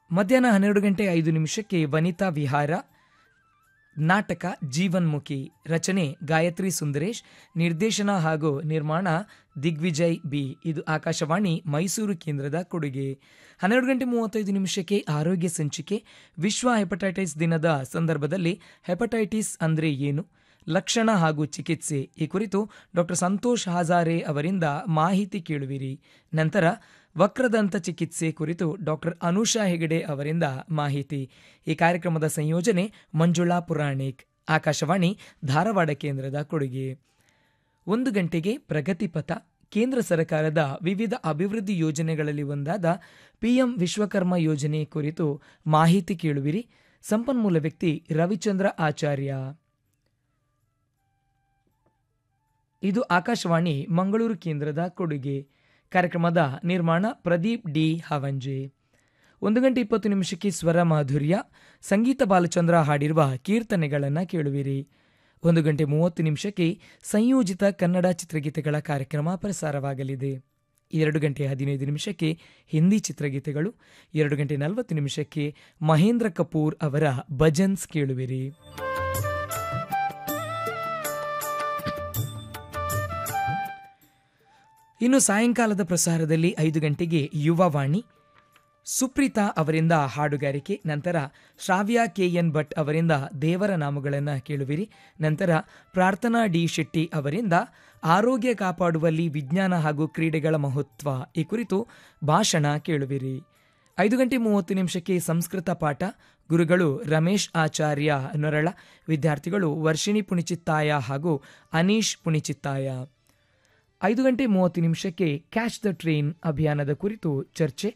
ಮಧ್ಯಾಹ್ನ ಹನ್ನೆರಡು ಗಂಟೆ ಐದು ನಿಮಿಷಕ್ಕೆ ವನಿತಾ ವಿಹಾರ ನಾಟಕ ಜೀವನ್ಮುಖಿ ರಚನೆ ಗಾಯತ್ರಿ ಸುಂದರೇಶ್ ನಿರ್ದೇಶನ ಹಾಗೂ ನಿರ್ಮಾಣ ದಿಗ್ವಿಜಯ್ ಬಿ ಇದು ಆಕಾಶವಾಣಿ ಮೈಸೂರು ಕೇಂದ್ರದ ಕೊಡುಗೆ ಹನ್ನೆರಡು ಗಂಟೆ ಮೂವತ್ತೈದು ನಿಮಿಷಕ್ಕೆ ಆರೋಗ್ಯ ಸಂಚಿಕೆ ವಿಶ್ವ ಹೆಪಟೈಟಿಸ್ ದಿನದ ಸಂದರ್ಭದಲ್ಲಿ ಹೆಪಟೈಟಿಸ್ ಅಂದ್ರೆ ಏನು ಲಕ್ಷಣ ಹಾಗೂ ಚಿಕಿತ್ಸೆ ಈ ಕುರಿತು ಡಾಕ್ಟರ್ ಸಂತೋಷ್ ಹಾಜಾರೆ ಅವರಿಂದ ಮಾಹಿತಿ ಕೇಳುವಿರಿ ನಂತರ ವಕ್ರದಂತ ಚಿಕಿತ್ಸೆ ಕುರಿತು ಡಾಕ್ಟರ್ ಅನುಷಾ ಹೆಗಡೆ ಅವರಿಂದ ಮಾಹಿತಿ ಈ ಕಾರ್ಯಕ್ರಮದ ಸಂಯೋಜನೆ ಮಂಜುಳಾ ಪುರಾಣಿಕ್ ಆಕಾಶವಾಣಿ ಧಾರವಾಡ ಕೇಂದ್ರದ ಕೊಡುಗೆ ಒಂದು ಗಂಟೆಗೆ ಪ್ರಗತಿಪಥ ಕೇಂದ್ರ ಸರ್ಕಾರದ ವಿವಿಧ ಅಭಿವೃದ್ಧಿ ಯೋಜನೆಗಳಲ್ಲಿ ಒಂದಾದ ಪಿಎಂ ವಿಶ್ವಕರ್ಮ ಯೋಜನೆ ಕುರಿತು ಮಾಹಿತಿ ಕೇಳುವಿರಿ ಸಂಪನ್ಮೂಲ ವ್ಯಕ್ತಿ ರವಿಚಂದ್ರ ಆಚಾರ್ಯ ಇದು ಆಕಾಶವಾಣಿ ಮಂಗಳೂರು ಕೇಂದ್ರದ ಕೊಡುಗೆ ಕಾರ್ಯಕ್ರಮದ ನಿರ್ಮಾಣ ಪ್ರದೀಪ್ ಡಿ ಹವಂಜೆ ಒಂದು ಗಂಟೆ ಇಪ್ಪತ್ತು ನಿಮಿಷಕ್ಕೆ ಸ್ವರ ಮಾಧುರ್ಯ ಸಂಗೀತ ಬಾಲಚಂದ್ರ ಹಾಡಿರುವ ಕೀರ್ತನೆಗಳನ್ನು ಕೇಳುವಿರಿ ಒಂದು ಗಂಟೆ ಮೂವತ್ತು ನಿಮಿಷಕ್ಕೆ ಸಂಯೋಜಿತ ಕನ್ನಡ ಚಿತ್ರಗೀತೆಗಳ ಕಾರ್ಯಕ್ರಮ ಪ್ರಸಾರವಾಗಲಿದೆ ಎರಡು ಗಂಟೆ ಹದಿನೈದು ನಿಮಿಷಕ್ಕೆ ಹಿಂದಿ ಚಿತ್ರಗೀತೆಗಳು ಎರಡು ಗಂಟೆ ನಲವತ್ತು ನಿಮಿಷಕ್ಕೆ ಮಹೇಂದ್ರ ಕಪೂರ್ ಅವರ ಭಜನ್ಸ್ ಕೇಳುವಿರಿ ಇನ್ನು ಸಾಯಂಕಾಲದ ಪ್ರಸಾರದಲ್ಲಿ ಐದು ಗಂಟೆಗೆ ಯುವವಾಣಿ ಸುಪ್ರೀತಾ ಅವರಿಂದ ಹಾಡುಗಾರಿಕೆ ನಂತರ ಶ್ರಾವ್ಯ ಕೆಎನ್ ಭಟ್ ಅವರಿಂದ ದೇವರ ನಾಮಗಳನ್ನು ಕೇಳುವಿರಿ ನಂತರ ಪ್ರಾರ್ಥನಾ ಡಿ ಶೆಟ್ಟಿ ಅವರಿಂದ ಆರೋಗ್ಯ ಕಾಪಾಡುವಲ್ಲಿ ವಿಜ್ಞಾನ ಹಾಗೂ ಕ್ರೀಡೆಗಳ ಮಹತ್ವ ಈ ಕುರಿತು ಭಾಷಣ ಕೇಳುವಿರಿ ಐದು ಗಂಟೆ ಮೂವತ್ತು ನಿಮಿಷಕ್ಕೆ ಸಂಸ್ಕೃತ ಪಾಠ ಗುರುಗಳು ರಮೇಶ್ ಆಚಾರ್ಯ ನೊರಳ ವಿದ್ಯಾರ್ಥಿಗಳು ವರ್ಷಿಣಿ ಪುಣಿಚಿತ್ತಾಯ ಹಾಗೂ ಅನೀಶ್ ಪುಣಿಚಿತ್ತಾಯ ಐದು ಗಂಟೆ ಮೂವತ್ತು ನಿಮಿಷಕ್ಕೆ ಕ್ಯಾಚ್ ದ ಟ್ರೈನ್ ಅಭಿಯಾನದ ಕುರಿತು ಚರ್ಚೆ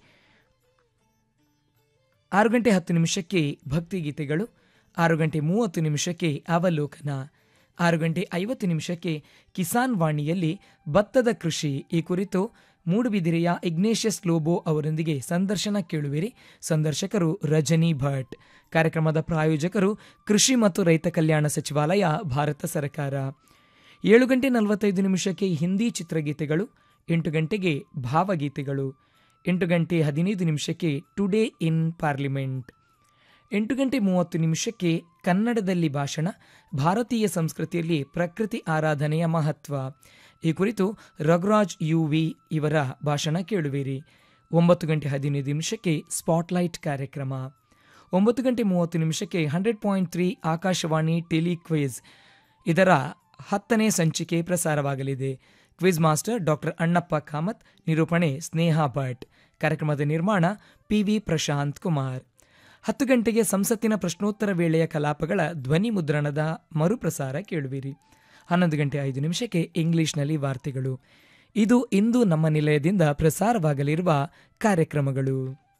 ಆರು ಗಂಟೆ ಹತ್ತು ನಿಮಿಷಕ್ಕೆ ಭಕ್ತಿಗೀತೆಗಳು ಆರು ಗಂಟೆ ಮೂವತ್ತು ನಿಮಿಷಕ್ಕೆ ಅವಲೋಕನ ಆರು ಗಂಟೆ ಐವತ್ತು ನಿಮಿಷಕ್ಕೆ ಕಿಸಾನ್ ವಾಣಿಯಲ್ಲಿ ಭತ್ತದ ಕೃಷಿ ಈ ಕುರಿತು ಮೂಡುಬಿದಿರೆಯ ಇಗ್ನೇಷಿಯಸ್ ಲೋಬೋ ಅವರೊಂದಿಗೆ ಸಂದರ್ಶನ ಕೇಳುವಿರಿ ಸಂದರ್ಶಕರು ರಜನಿ ಭಟ್ ಕಾರ್ಯಕ್ರಮದ ಪ್ರಾಯೋಜಕರು ಕೃಷಿ ಮತ್ತು ರೈತ ಕಲ್ಯಾಣ ಸಚಿವಾಲಯ ಭಾರತ ಸರ್ಕಾರ ಏಳು ಗಂಟೆ ನಲವತ್ತೈದು ನಿಮಿಷಕ್ಕೆ ಹಿಂದಿ ಚಿತ್ರಗೀತೆಗಳು ಎಂಟು ಗಂಟೆಗೆ ಭಾವಗೀತೆಗಳು ಎಂಟು ಗಂಟೆ ಹದಿನೈದು ನಿಮಿಷಕ್ಕೆ ಟುಡೇ ಇನ್ ಪಾರ್ಲಿಮೆಂಟ್ ಎಂಟು ಗಂಟೆ ಮೂವತ್ತು ನಿಮಿಷಕ್ಕೆ ಕನ್ನಡದಲ್ಲಿ ಭಾಷಣ ಭಾರತೀಯ ಸಂಸ್ಕೃತಿಯಲ್ಲಿ ಪ್ರಕೃತಿ ಆರಾಧನೆಯ ಮಹತ್ವ ಈ ಕುರಿತು ರಘುರಾಜ್ ಯು ವಿ ಇವರ ಭಾಷಣ ಕೇಳುವಿರಿ ಒಂಬತ್ತು ಗಂಟೆ ಹದಿನೈದು ನಿಮಿಷಕ್ಕೆ ಸ್ಪಾಟ್ಲೈಟ್ ಕಾರ್ಯಕ್ರಮ ಒಂಬತ್ತು ಗಂಟೆ ಮೂವತ್ತು ನಿಮಿಷಕ್ಕೆ hundred point three Akashvani telequiz ಇದರ ಹತ್ತನೇ ಸಂಚಿಕೆ ಪ್ರಸಾರವಾಗಲಿದೆ quiz master doctor Annappa Kamath ನಿರೂಪಣೆ ಸ್ನೇಹ ಭಟ್ ಕಾರ್ಯಕ್ರಮದ ನಿರ್ಮಾಣ ಪಿವಿ ಪ್ರಶಾಂತ್ ಕುಮಾರ್ ಹತ್ತು ಗಂಟೆಗೆ ಸಂಸತ್ತಿನ ಪ್ರಶ್ನೋತ್ತರ ವೇಳೆಯ ಕಲಾಪಗಳ ಧ್ವನಿ ಮುದ್ರಣದ ಮರುಪ್ರಸಾರ ಕೇಳುವಿರಿ ಹನ್ನೊಂದು ಗಂಟೆ ಐದು ನಿಮಿಷಕ್ಕೆ ಇಂಗ್ಲಿಷ್ನಲ್ಲಿ ವಾರ್ತೆಗಳು ಇದು ಇಂದು ನಮ್ಮ ನಿಲಯದಿಂದ ಪ್ರಸಾರವಾಗಲಿರುವ ಕಾರ್ಯಕ್ರಮಗಳು